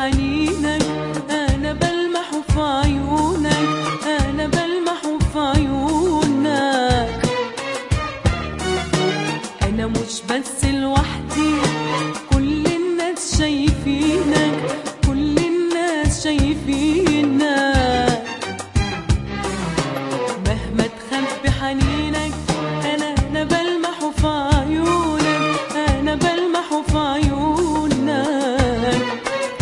حنينك انا بلمح في عيونك انا بلمح في عيونك انا مش بس لوحدي كل الناس شايفينك كل الناس شايفينك مهما تخبي حنينك انا انا بلمح في عيونك انا بلمح في عيونك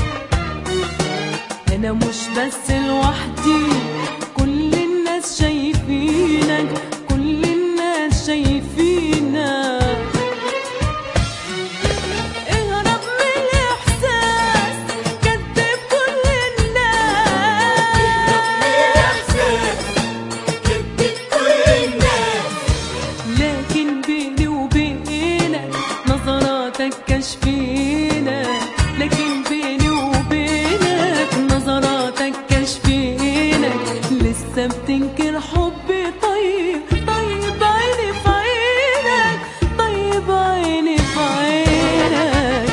انا مش بس لوحدي كل الناس شايفينك كل الناس شايفينك اهرب من الاحساس كذب كل الناس لكن بيني وبينك نظراتك كشفينك لكن بيني وبينك نظراتك كشفينك لسه بتنكر حبي طيب طيب عيني في عينك طيب عيني في عينك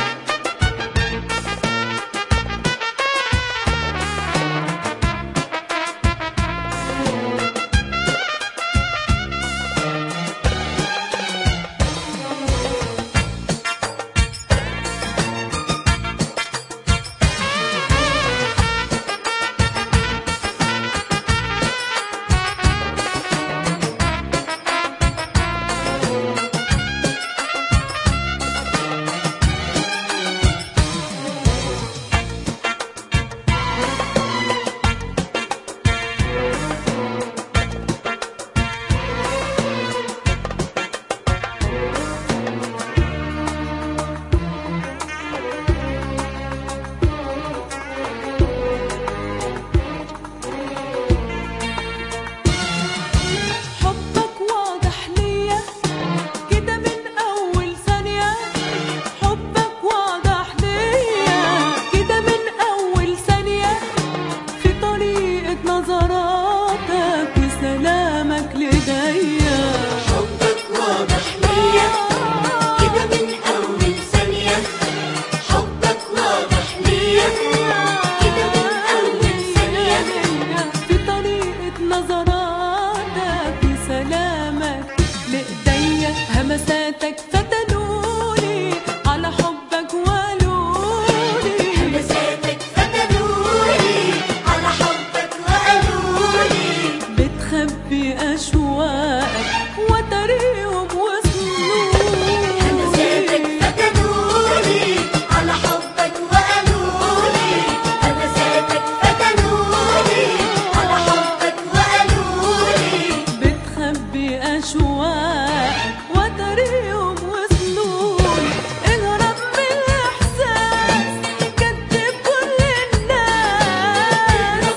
حبك واضح ليا كده من أول ثانية حبك واضح ليا كده من أول ثانية في طريقة نظراتك وسلامك لديا حبك واضح ليا كده من أول ثانية حبك واضح ليا كده من أول ثانية في طريقة نظراتك وسلامك لإيديا همساتك فتنوني على حبك وقالولي همساتك فتنوني على حبك وقالولي بتخبي أشواقك وتريهم همساتك وصنوني فتنوني على حبك وقالولي همساتك فتنوني على حبك وقالولي بتخبي أشواقك وتريهم وصنوني اهرب من الإحساس كدب كل الناس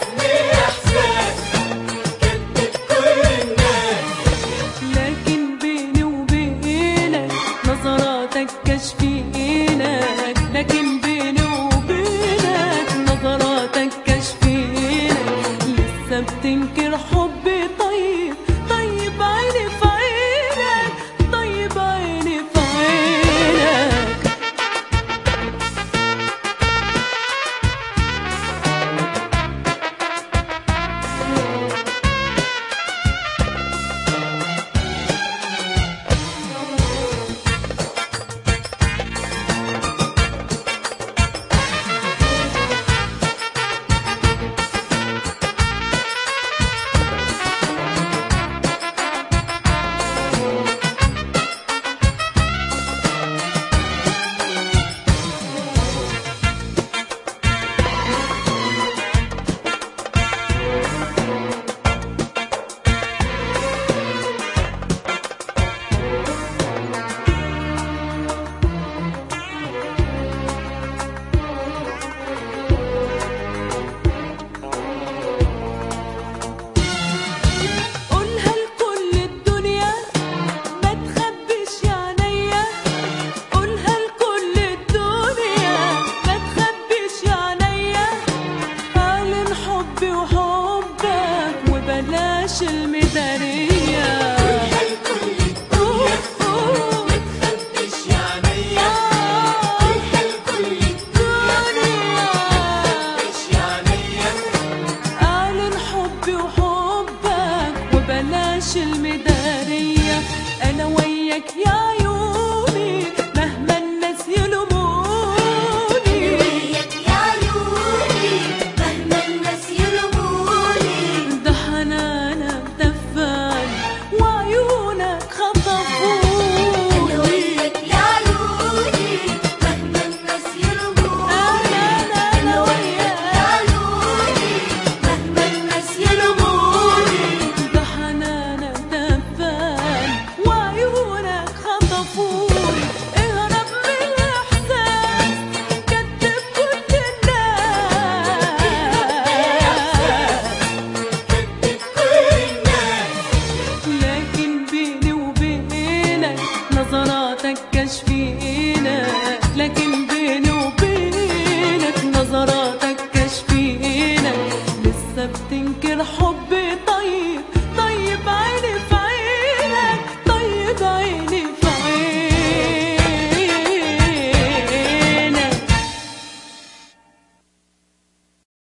لكن بيني وبينك نظراتك كشفينك لكن بيني وبينك نظراتك كشفينك لسه بتنكر حبي طيب طيب عيني في عينك طيب عيني في عينك وياك يا عيوني مهما الناس يلوموني وياك يا عيوني مهما الناس يلوموني ده حنانك دفاني وعيونك خطفوني أنا وياك يا عيوني مهما الناس يلوموني أنا أنا أنا وياك يا عيوني مهما الناس يلوموني ده حنانك دفاني وعيونك خطفوني اهرب من الإحساس كدب كل الناس كل الناس لكن بيني وبينك نظراتك كشفينا لكن بيني وبينك نظراتك كشفينا لسه بتنكر حبي